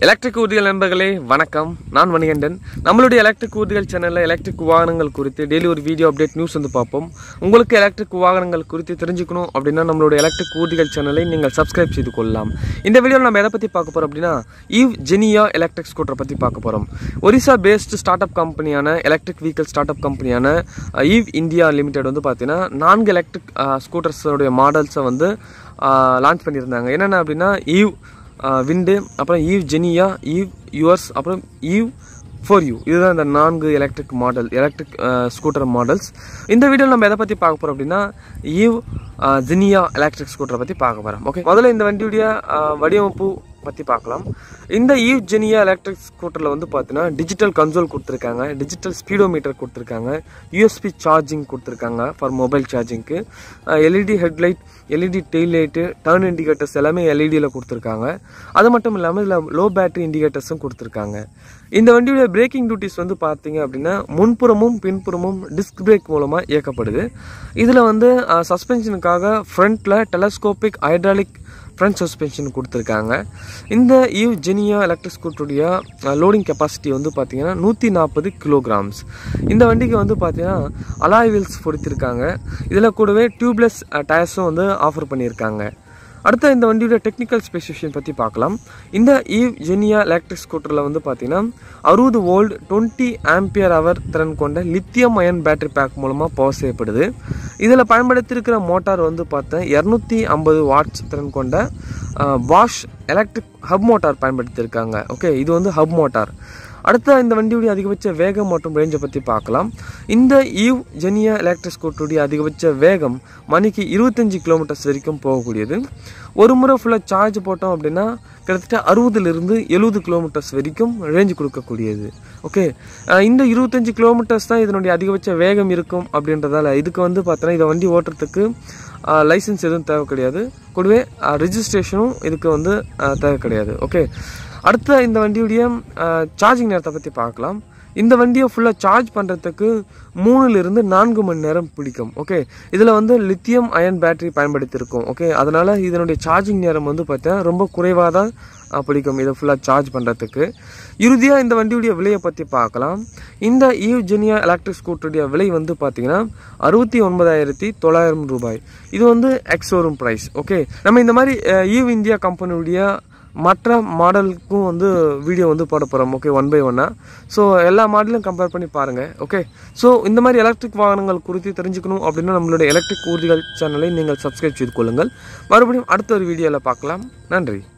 electric ஊர்திகள் நண்பர்களே வணக்கம் நான் மணிகண்டன் நம்மளுடைய எலக்ட்ரிக் ஊர்திகள் சேனலில் எலக்ட்ரிக் வாகனங்கள் குறித்து டெய்லி ஒரு வீடியோ அப்டேட் நியூஸ் வந்து பார்ப்போம் உங்களுக்கு எலக்ட்ரிக் வாகனங்கள் குறித்து தெரிஞ்சுக்கணும் அப்படின்னா நம்மளுடைய எலக்ட்ரிக் ஊர்திகள் சேனலை நீங்கள் சப்ஸ்கிரைப் செய்து கொள்ளலாம் இந்த வீடியோவில் நம்ம எதை பற்றி பார்க்க போகிறோம் அப்படின்னா ஈவ் ஜெனியா எலக்ட்ரிக் ஸ்கூட்டரை பற்றி பார்க்க போகிறோம் ஒரிசா பேஸ்டு ஸ்டார்ட் அப் கம்பெனியான எலக்ட்ரிக் வெஹிக்கல் ஸ்டார்ட் அப் கம்பெனியான ஈவ் இந்தியா லிமிடெட் வந்து பார்த்தீங்கன்னா நான்கு எலக்ட்ரிக் ஸ்கூட்டர்ஸோடைய மாடல்ஸை வந்து லான்ச் பண்ணியிருந்தாங்க என்னென்ன அப்படின்னா ஈவ் விண்டு அப்புறம் ஈவ் ஜெனியா ஈவ் யுவர்ஸ் அப்புறம் ஈவ் ஃபோர் யூ இதுதான் இந்த நான்கு electric model electric scooter models இந்த வீடியோவில் நம்ம எதை பற்றி பார்க்க போகிறோம் அப்படின்னா ஈவ் ஜெனியா எலக்ட்ரிக் ஸ்கூட்டரை பற்றி பார்க்க போகிறோம் ஓகே முதல்ல இந்த வண்டியுடைய அஹ், வடிவமைப்பு பற்றி பார்க்கலாம் இந்த ஈவ் ஜெனியா எலக்ட்ரிக் ஸ்கூட்டரில் வந்து பார்த்தீங்கன்னா டிஜிட்டல் கன்சோல் கொடுத்துருக்காங்க டிஜிட்டல் ஸ்பீடோமீட்டர் கொடுத்துருக்காங்க யூஎஸ்பி சார்ஜிங் கொடுத்துருக்காங்க ஃபார் மொபைல் சார்ஜிங்க்கு LED headlight LED tail light turn indicators எல்லாமே எல்இடியில் கொடுத்துருக்காங்க அது மட்டும் இல்லாமல் இதில் லோ பேட்டரி இண்டிகேட்டர்ஸும் கொடுத்துருக்காங்க இந்த வண்டியோட பிரேக்கிங் டியூட்டிஸ் வந்து பார்த்தீங்க அப்படின்னா முன்புறமும் பின்புறமும் டிஸ்க் பிரேக் மூலமாக இயக்கப்படுது இதில் வந்து சஸ்பென்ஷனுக்காக ஃப்ரண்ட்டில் டெலஸ்கோபிக் ஹைட்ராலிக் ஃப்ரண்ட் சஸ்பென்ஷன் கொடுத்துருக்காங்க இந்த ஈவ் ஜெனியா எலக்ட்ரிக் ஸ்கூட்டருடைய லோடிங் கெப்பாசிட்டி வந்து பார்த்தீங்கன்னா நூற்றி நாற்பது கிலோகிராம்ஸ் இந்த வண்டிக்கு வந்து பார்த்தீங்கன்னா அலாய் வீல்ஸ் பொறுத்திருக்காங்க இதில் கூடவே டியூப்லெஸ் டயர்ஸும் வந்து ஆஃபர் பண்ணியிருக்காங்க அடுத்த இந்த வண்டியோட டெக்னிக்கல் ஸ்பெசிஃபிகேஷன் பற்றி பார்க்கலாம் இந்த ஈவ் ஜெனியா எலக்ட்ரிக் ஸ்கூட்டரில் வந்து பார்த்தீங்கன்னா அறுபது வோல்ட் டுவெண்ட்டி ஆம்பியர் அவர் திறன் கொண்ட லித்தியம் அயன் பேட்டரி பேக் மூலமாக பவர் செய்யப்படுது இதில் பயன்படுத்தியிருக்கிற மோட்டார் வந்து பார்த்தேன் இரநூத்தி ஐம்பது வாட்ஸ் திறன் கொண்ட வாஷ் எலக்ட்ரிக் ஹப் மோட்டார் பயன்படுத்தியிருக்காங்க ஓகே இது வந்து ஹப் மோட்டார் அடுத்த இந்த வண்டியுடைய அதிகபட்ச வேகம் மற்றும் ரேஞ்சை பற்றி பார்க்கலாம் இந்த ஈவ் ஜெனியா எலக்ட்ரிக் ஸ்கூட்டருடைய அதிகபட்ச வேகம் மணிக்கு இருபத்தஞ்சி கிலோமீட்டர்ஸ் வரைக்கும் போகக்கூடியது ஒரு முறை ஃபுல்லாக சார்ஜ் போட்டோம் அப்படின்னா கிட்டத்தட்ட அறுபதுலேருந்து எழுபது கிலோமீட்டர்ஸ் வரைக்கும் ரேஞ்ச் கொடுக்கக்கூடியது ஓகே இந்த இருபத்தஞ்சி கிலோமீட்டர்ஸ் தான் இதனுடைய அதிகபட்ச வேகம் இருக்கும் அப்படின்றதால இதுக்கு வந்து பார்த்தோன்னா இதை வண்டி ஓட்டுறதுக்கு லைசன்ஸ் எதுவும் தேவை கிடையாது கூடவே ரிஜிஸ்ட்ரேஷனும் இதுக்கு வந்து அஹ், தேவை கிடையாது ஓகே அடுத்த இந்த வண்டியுடைய சார்ஜிங் நேரத்தை பற்றி பார்க்கலாம் இந்த வண்டியை ஃபுல்லாக சார்ஜ் பண்ணுறதுக்கு மூணுலேருந்து நான்கு மணி நேரம் பிடிக்கும் ஓகே இதில் வந்து லித்தியம் அயன் பேட்டரி பயன்படுத்தியிருக்கோம் ஓகே அதனால் இதனுடைய சார்ஜிங் நேரம் வந்து பார்த்தீங்கன்னா ரொம்ப குறைவாக தான் அஹ், பிடிக்கும் இதை ஃபுல்லாக சார்ஜ் பண்ணுறதுக்கு இறுதியாக இந்த வண்டியுடைய விலையை பற்றி பார்க்கலாம் இந்த ஈவ் ஜெனியா எலக்ட்ரிக் ஸ்கூட்டருடைய விலை வந்து பார்த்தீங்கன்னா அறுபத்தி ஒன்பதாயிரத்தி தொள்ளாயிரம் ரூபாய் இது வந்து எக்ஸோரூம் ப்ரைஸ் ஓகே நம்ம இந்த மாதிரி அஹ், ஈவ் இந்தியா கம்பெனியுடைய மற்ற மாடலுக்கும் வந்து வீடியோ வந்து போட போகிறோம் ஓகே ஒன் பை ஒன்னாக ஸோ எல்லா மாடலும் கம்பேர் பண்ணி பாருங்கள் ஓகே ஸோ இந்த மாதிரி எலக்ட்ரிக் வாகனங்கள் குறித்து தெரிஞ்சுக்கணும் அப்படின்னா நம்மளுடைய எலக்ட்ரிக் ஊர்திகள் சேனலை நீங்கள் சப்ஸ்கிரைப் செய்து கொள்ளுங்கள் மறுபடியும் அடுத்த ஒரு வீடியோவில் பார்க்கலாம் நன்றி